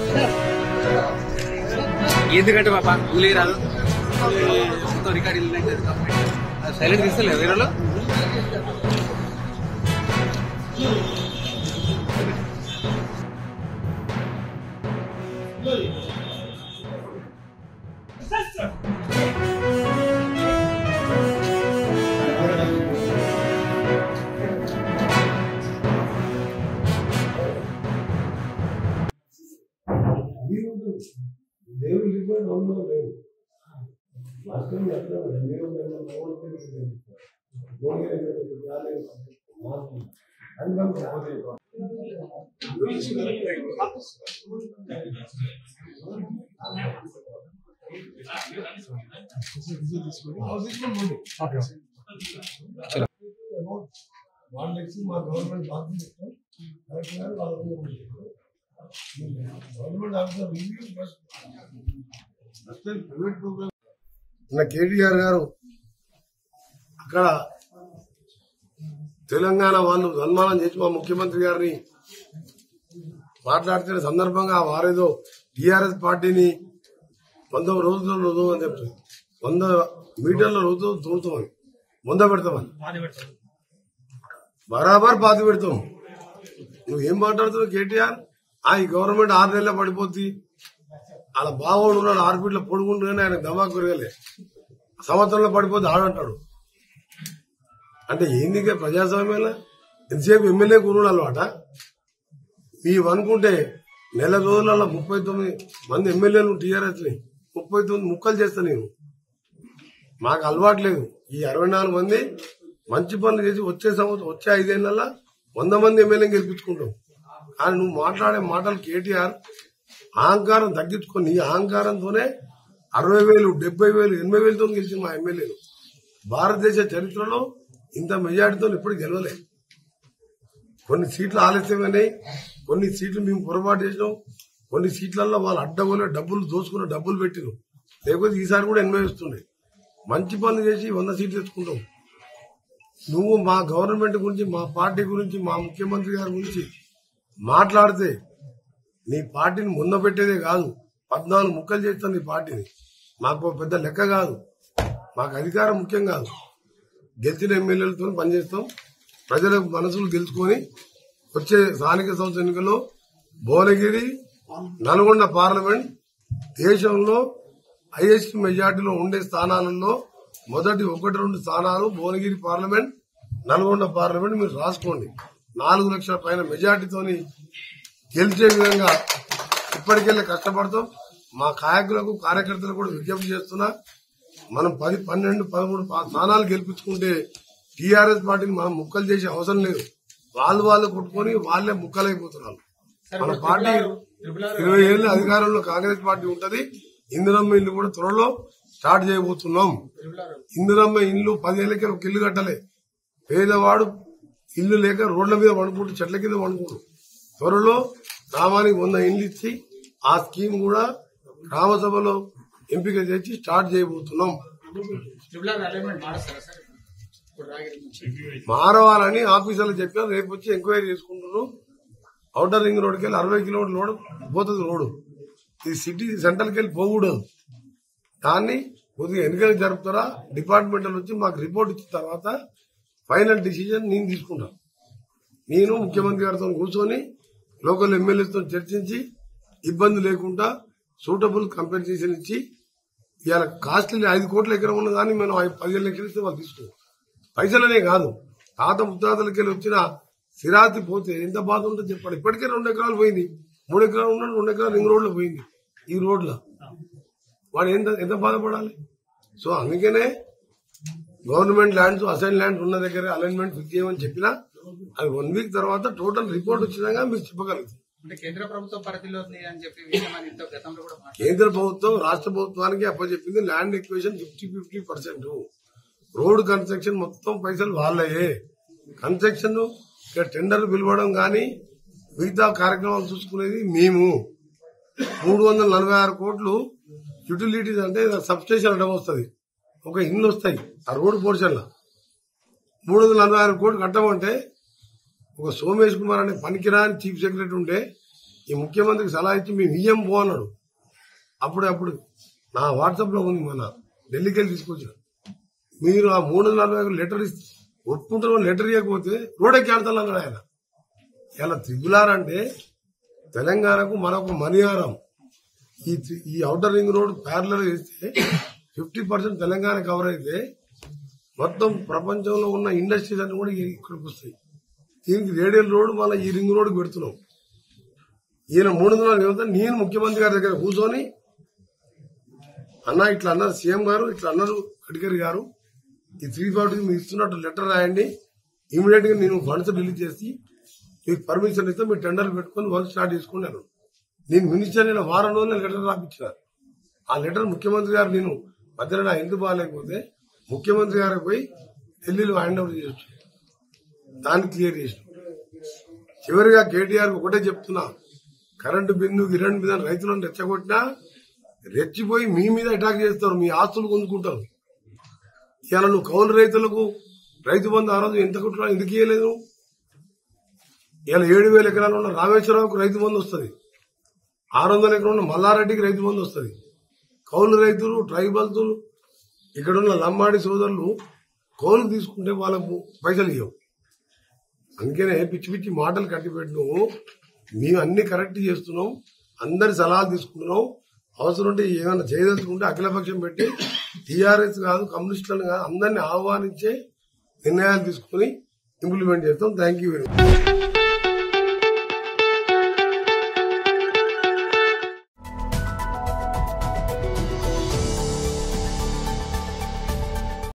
ఎందుకంటే పాప ఊలే రాదు మొత్తం రికార్డ్ సైలెంట్ తీస్తలేదు వేరే వాళ్ళు? దేవుడు రిపోర్ట్ ఉండదు లేదు లాస్ట్ టైం ఎక్కడ దేవుడు వాళ్ళ నెక్స్ట్ మా గవర్నమెంట్ బాధ్యత కరెక్ట్ గా వాళ్ళ government officer review first private program నిన్న కేటీఆర్ గారు అక్కడ తెలంగాణ వాళ్ళు సన్మానం చేసి మా ముఖ్యమంత్రి గారిని మాట్లాడుతున్న సందర్భంగా వారేదో టీఆర్ఎస్ పార్టీని వంద రోజుల్లో రుజువు అని చెప్తుంది వంద మీటర్ల రుజువు తోడుతామని ముంద పెడతామని బరాబర్ పాతి పెడతాం నువ్వు ఏం మాట్లాడుతున్నావు కేటీఆర్ ఆ ఈ గవర్నమెంట్ ఆరు నెలల పడిపోద్ది అలా బావోడు ఉన్నాడు ఆరు ఫీట్ల పొడుగుంటేనే ఆయన దమాకు పెరగలే సంవత్సరంలో పడిపోతే ఆడంటాడు అంటే ఏంది ఇంకా ప్రజాస్వామ్యంలో ఎంతసేపు ఎమ్మెల్యే కూరుడు అలవాట మీరు అనుకుంటే నెల రోజులలో ముప్పై తొమ్మిది మంది ఎమ్మెల్యేలు టీఆర్ఎస్ ని ముప్పై తొమ్మిది ముక్కలు చేస్తా నేను మాకు అలవాటు లేదు ఈ అరవై నాలుగు మంది మంచి పనులు చేసి వచ్చే సంవత్సరం వచ్చే ఐదేళ్లలో వంద మంది ఎమ్మెల్యేని గెలిపించుకుంటాం కానీ నువ్వు మాట్లాడే మాటలు కేటీఆర్ అహంకారం తగ్గించుకొని ఈ అహంకారంతోనే అరవై వేలు డెబ్బై వేలు ఎనభై వేలతో గెలిచింది మా ఎమ్మెల్యేలు భారతదేశ చరిత్రలో ఇంత మెజార్టీతో ఎప్పుడు గెలవలే కొన్ని సీట్లు ఆలస్యమైనాయి కొన్ని సీట్లు మేము పొరపాటు చేసినాం కొన్ని సీట్లలో వాళ్ళు అడ్డగోలే డబ్బులు దోచుకున్న డబ్బులు పెట్టినాం లేకపోతే ఈసారి కూడా ఎనభై వస్తుండే మంచి పనులు చేసి వంద సీట్లు తెచ్చుకుంటాం నువ్వు మా గవర్నమెంట్ గురించి మా పార్టీ గురించి మా ముఖ్యమంత్రి గారి గురించి మాట్లాడితే నీ పార్టీని ముంద పెట్టేదే కాదు పద్నాలుగు ముక్కలు చేస్తాను నీ పార్టీని మాకు ఒక పెద్ద లెక్క కాదు మాకు అధికారం ముఖ్యం కాదు గెలిచిన ఎమ్మెల్యేలతో పనిచేస్తాం ప్రజల మనసులు గెలుచుకొని వచ్చే స్థానిక సంస్థ ఎన్నికల్లో భువనగిరి నల్గొండ పార్లమెంట్ దేశంలో హైయెస్ట్ మెజార్టీలో ఉండే స్థానాలలో మొదటి ఒకటి రెండు స్థానాలు భువనగిరి పార్లమెంట్ నల్గొండ పార్లమెంట్ మీరు రాసుకోండి నాలుగు లక్షల పైన మెజార్టీతోని గెలిచే విధంగా ఇప్పటికెళ్ళి కష్టపడతాం మా కాయకులకు కార్యకర్తలకు కూడా విజ్ఞప్తి చేస్తున్నా మనం పది పన్నెండు పదమూడు పా- స్థానాలు గెలిపించుకుంటే టీఆర్ఎస్ పార్టీని మనం ముక్కలు చేసే అవసరం లేదు వాళ్ళు వాళ్ళు కొట్టుకొని వాళ్ళే ముక్కలైపోతున్నారు మన పార్టీ ఇరవై ఏళ్ళ అధికారంలో కాంగ్రెస్ పార్టీ ఉంటది ఇందిరమ్మ ఇల్లు కూడా త్వరలో స్టార్ట్ చేయబోతున్నాం ఇందిరమ్మ ఇల్లు పదేళ్ళకి ఒక ఇల్లు కట్టలే పేదవాడు ఇల్లు లేక రోడ్ల మీద పండుకుంటూ చెట్ల కింద పండుకుంటు త్వరలో గ్రామానికి వంద ఇండ్లు ఇచ్చి ఆ స్కీమ్ కూడా గ్రామ సభలో ఎంపిక చేసి స్టార్ట్ చేయబోతున్నాం ట్రిపుల్ అలైన్మెంట్ మారుస్తారా సార్ ఇప్పుడు రాగిరి నుంచి మారవాలని ఆఫీసర్లు చెప్పారు రేపు వచ్చి ఎంక్వైరీ చేసుకుంటున్నారు ఔటర్ రింగ్ రోడ్కి వెళ్ళి అరవై కిలోమీటర్ రోడ్ పోతుంది రోడ్డు ఇది సిటీ సెంట్రల్కి వెళ్ళి పోకూడదు దాన్ని కొద్దిగా ఎన్నికలు జరుపుతారా డిపార్ట్మెంటల్ వచ్చి మాకు రిపోర్ట్ ఇచ్చిన తర్వాత ఫైనల్ డిసిజన్ నేను తీసుకుంటాను నేను ముఖ్యమంత్రి గారితో కూర్చొని లోకల్ ఎమ్మెల్యేతో చర్చించి ఇబ్బంది లేకుండా సూటబుల్ కంపెన్సేషన్ ఇచ్చి ఇవాళ కాస్ట్లీ ఐదు కోట్ల ఎకరం ఉన్న దాన్ని మేము ఐదు- పదిహేను లక్షలు ఇస్తే వాళ్ళు తీసుకుంటాం పైసలనే కాదు తాత ముత్తాతలకి వచ్చిన సిరాతి పోతే ఎంత బాధ ఉంటుందో చెప్పండి ఇప్పటికే రెండు ఎకరాలు పోయింది మూడు ఎకరాలు ఉన్నాడు రెండు ఎకరాలు రింగ్ రోడ్లో పోయింది ఈ రోడ్లో వాడు ఎంత ఎంత బాధపడాలి సో అందుకనే గవర్నమెంట్ ల్యాండ్స్ అసైన్ ల్యాండ్స్ ఉన్న దగ్గర అలైన్మెంట్ ఫిక్స్ చేయమని చెప్పినా అది వన్ వీక్ తర్వాత టోటల్ రిపోర్ట్ వచ్చినాక మీరు చెప్పగలుగుతారు అంటే కేంద్ర ప్రభుత్వం పరిధిలో ఉంది అని చెప్పి విషయం అని ఇంత గతంలో కూడా మాట్లాడారు. కేంద్ర ప్రభుత్వం రాష్ట్ర ప్రభుత్వానికి అప్పచెప్పింది land acquisition fifty fifty percent road construction మొత్తం పైసలు వాళ్ళయే కన్స్ట్రక్షన్ ఇక టెండర్ పిలవడం కానీ మిగతా కార్యక్రమాలు చూసుకునేది మేము మూడు వందల నలభై ఆరు కోట్లు యూటిలిటీస్ అంటే సబ్స్టేషన్ అడ్డం వస్తుంది ఒక ఇల్లు వస్తాయి ఆ రోడ్ పోర్షన్లో మూడు వందల నలభై ఆరు కోట్లు కట్టమంటే ఒక సోమేష్ కుమార్ అనే పనికిరాని చీఫ్ సెక్రటరీ ఉంటే ఈ ముఖ్యమంత్రికి సలహా ఇచ్చి మేము ఇయ్యం పో అన్నాడు అప్పుడే అప్పుడు నా వాట్సాప్ లో ఉంది మన ఢిల్లీకి వెళ్ళి తీసుకొచ్చిన మీరు ఆ మూడు వందల నలభై ఐదు లెటర్ ఇస్తే ఒప్పుకుంటారు లెటర్ ఇవ్వకపోతే రోడే క్యాన్సల్ అన్నాడు ఆయన ఇలా త్రిపులార్ అంటే తెలంగాణకు మనకు మణిహారం ఈ త్రి- ఈ అవుటర్ రింగ్ రోడ్ ప్యారలర్ వేస్తే ఫిఫ్టీ పర్సెంట్ తెలంగాణ కవర్ అయితే మొత్తం ప్రపంచంలో ఉన్న ఇండస్ట్రీస్ అన్ని కూడా ఈ- ఇక్కడికి వస్తాయి దీనికి రేడియల్ రోడ్ మళ్ళీ ఈ రింగ్ రోడ్ పెడుతున్నాం ఈయన మూడు వందల యువత నేను ముఖ్యమంత్రి గారి దగ్గర కూర్చొని అన్న ఇట్లా అన్నారు సీఎం గారు ఇట్లా అన్నారు గడ్కరీ గారు ఈ త్రీ ఫార్టీ మీరు ఇస్తున్నట్టు లెటర్ రాయండి ఇమీడియట్ గా నేను ఫండ్స్ రిలీజ్ చేసి మీకు పర్మిషన్ ఇస్తే మీరు టెండర్లు పెట్టుకొని వర్క్ స్టార్ట్ చేసుకున్నారు నేను మినిస్టర్ అయిన వారం రోజులు లెటర్ రాపించిన ఆ లెటర్ ముఖ్యమంత్రి గారు నేను మధ్యలో నా ఎందుకు బాగాలేకపోతే ముఖ్యమంత్రి గారికి పోయి ఢిల్లీలో హ్యాండ్ ఓవర్ చేయొచ్చు దాన్ని క్లియర్ చేసిన చివరిగా కేటీఆర్ ఒకటే చెప్తున్నా కరెంటు బిందు గిరెంట్ మీద రైతులను రెచ్చగొట్టినా రెచ్చిపోయి మీ మీద అటాక్ చేస్తారు మీ ఆస్తులు కొనుక్కుంటారు ఇవాళ నువ్వు కౌలు రైతులకు రైతు బంధు ఆ రోజు ఎంత కుట్రా ఎందుకు ఇవ్వలేదు ఇవాళ ఏడు వేల ఎకరాలు ఉన్న రామేశ్వరరావుకు రైతు బంధు వస్తుంది ఆరు వందల ఎకరాలు ఉన్న మల్లారెడ్డికి రైతు బంధు వస్తుంది కౌలు రైతులు ట్రైబల్స్ ఇక్కడ ఉన్న లంబాడి సోదరులు కౌలు తీసుకుంటే వాళ్ళకు పైసలు ఇవ్వవు అందుకనే పిచ్చి పిచ్చి మాటలు కట్టిపెట్టినాము మేము అన్ని కరెక్ట్ చేస్తున్నాం అందరి సలహాలు తీసుకుంటున్నాం అవసరం ఉంటే ఏమైనా చేయదలుచుకుంటే అఖిలపక్షం పెట్టి టీఆర్ఎస్ కాదు కమ్యూనిస్టులను కాదు అందరినీ ఆహ్వానించే నిర్ణయాలు తీసుకుని ఇంప్లిమెంట్ చేస్తాం థ్యాంక్ యూ వెరీ మచ్